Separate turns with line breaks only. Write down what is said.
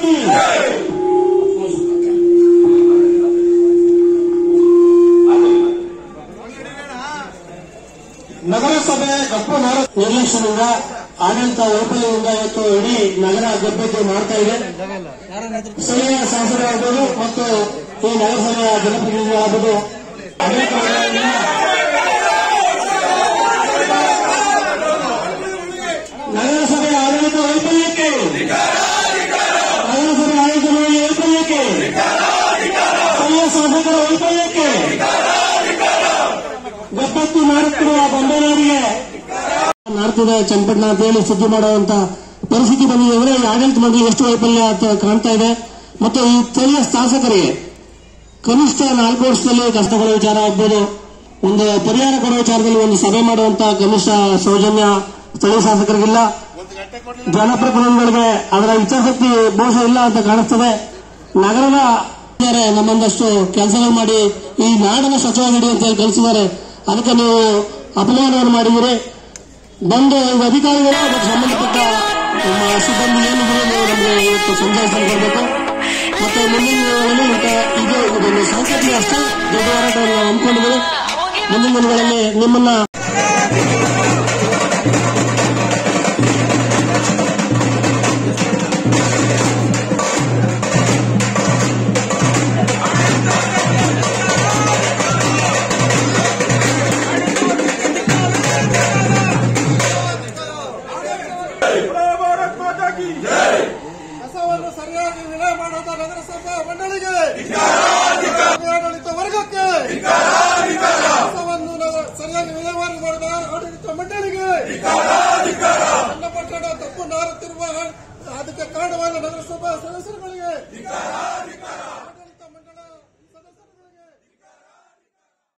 ಕಿ ನಗರಸಭೆ ಗಪ್ಪ ನಾರ ನಿರ್ಲಕ್ಷ್ಯದಿಂದ ಆಡಳಿತ ವೈಫಲ್ಯದಿಂದ ಇವತ್ತು ಇಡೀ ನಗರ ಗಬ್ಬೆದ್ದು ಮಾಡ್ತಾ ಇದೆ ಸ್ಥಳೀಯ ಶಾಸಕರಾಗಬಹುದು ಮತ್ತು ಈ ನಗರಸಭೆಯ ಜನಪ್ರತಿನಿಧಿಗಳಾಗಬಹುದು ಆಡಳಿತ ವೈಫಲ್ಯದಿಂದ ನಗರಸಭೆ ಆಡಳಿತ ವೈಫಲ್ಯಕ್ಕೆ ನಗರಸಭೆ ಆಡಳಿತ ವೈಫಲ್ಯಕ್ಕೆ ಸ್ಥಳೀಯ ಶಾಸಕರ ವೈಫಲ್ಯಕ್ಕೆ ಗಬ್ಬತ್ತು ಮಾಡುತ್ತಿರುವ ಬಂಡೇನವರಿಗೆ ನಾಡ್ತಿದೆ ಚನ್ನಪಟ್ಟಣ ಅಂತ ಹೇಳಿ ಸುದ್ದಿ ಮಾಡುವಂತ ಪರಿಸ್ಥಿತಿ ಬಂದಿದೆ ಅಂದ್ರೆ ಈ ಆಡಳಿತ ಮಂಡಳಿ ಎಷ್ಟು ವೈಫಲ್ಯ ಅಂತ ಕಾಣ್ತಾ ಇದೆ ಮತ್ತು ಈ ಸ್ಥಳೀಯ ಶಾಸಕರಿಗೆ ಕನಿಷ್ಠ ನಾಲ್ಕು ವರ್ಷದಲ್ಲಿ ಕಷ್ಟಗಳ ವಿಚಾರ ಆಗ್ಬೋದು ಒಂದು ಪರಿಹಾರ ಕೊಡೋ ವಿಚಾರದಲ್ಲಿ ಒಂದು ಸಭೆ ಮಾಡುವಂತ ಕನಿಷ್ಠ ಸೌಜನ್ಯ ಸ್ಥಳೀಯ ಶಾಸಕರಿಗಿಲ್ಲ ಜನಪ್ರತಿನಿಧಿಗಳಿಗೆ ಅದರ ಇಚ್ಛಾಶಕ್ತಿ ಬಹುಶಃ ಇಲ್ಲ ಅಂತ ಕಾಣಿಸ್ತದೆ ನಗರದ ಇದ್ದಾರೆ ನಮ್ಮೊಂದಷ್ಟು ಕೆಲಸಗಳು ಮಾಡಿ ಈ ನಾಡಿನ ಸ್ವಚ್ಛ ನೀಡಿ ಅಂತ ಹೇಳಿ ಕಳಿಸಿದ್ದಾರೆ ಅದಕ್ಕೆ ನೀವು ಅಪಮಾನವನ್ನು ಮಾಡಿದ್ದೀರಿ ಬಂದು ಈಗ ಅಧಿಕಾರಿಗಳು ಅದಕ್ಕೆ ಸಂಬಂಧಪಟ್ಟ ನಮ್ಮ ಸಿಬ್ಬಂದಿ ಏನಿದ್ರು ನೀವು ನಮಗೆ ಇವತ್ತು ಸಂದೇಶ ಕೊಡಬೇಕು ಮತ್ತೆ ಮುಂದಿನ ದಿನಗಳಲ್ಲಿ ಮತ್ತೆ ಇದು ಇದೊಂದು ಸಂಕಲ್ಪ ಅಷ್ಟೇ ದೊಡ್ಡ ಹೋರಾಟವನ್ನು ನಾವು ಹಮ್ಮಿಕೊಂಡಿದ್ದೇವೆ ಮುಂದಿನ ದಿನಗಳಲ್ಲಿ ನಿಮ್ಮನ್ನ
ಭಾರತ್ ಮಾತಾ ಕಿ ಕಸವನ್ನು ಸರಿಯಾಗಿ ವಿಲೇ ಮಾಡದ ನಗರಸಭಾ ಮಂಡಳಿಗೆ ಆಡಳಿತ ವರ್ಗಕ್ಕೆ ಕಸವನ್ನು ನಗ- ಸರಿಯಾಗಿ ವಿಲೇವಾರಿ ಮಾಡದ ಆಡಳಿತ ಮಂಡಳಿಗೆ ಚನ್ನಪಟ್ಟಣ ತಪ್ಪು ನಾರುತ್ತಿರುವ ಅದಕ್ಕೆ ಕಾರಣವಾದ ನಗರಸಭಾ ಸದಸ್ಯರುಗಳಿಗೆ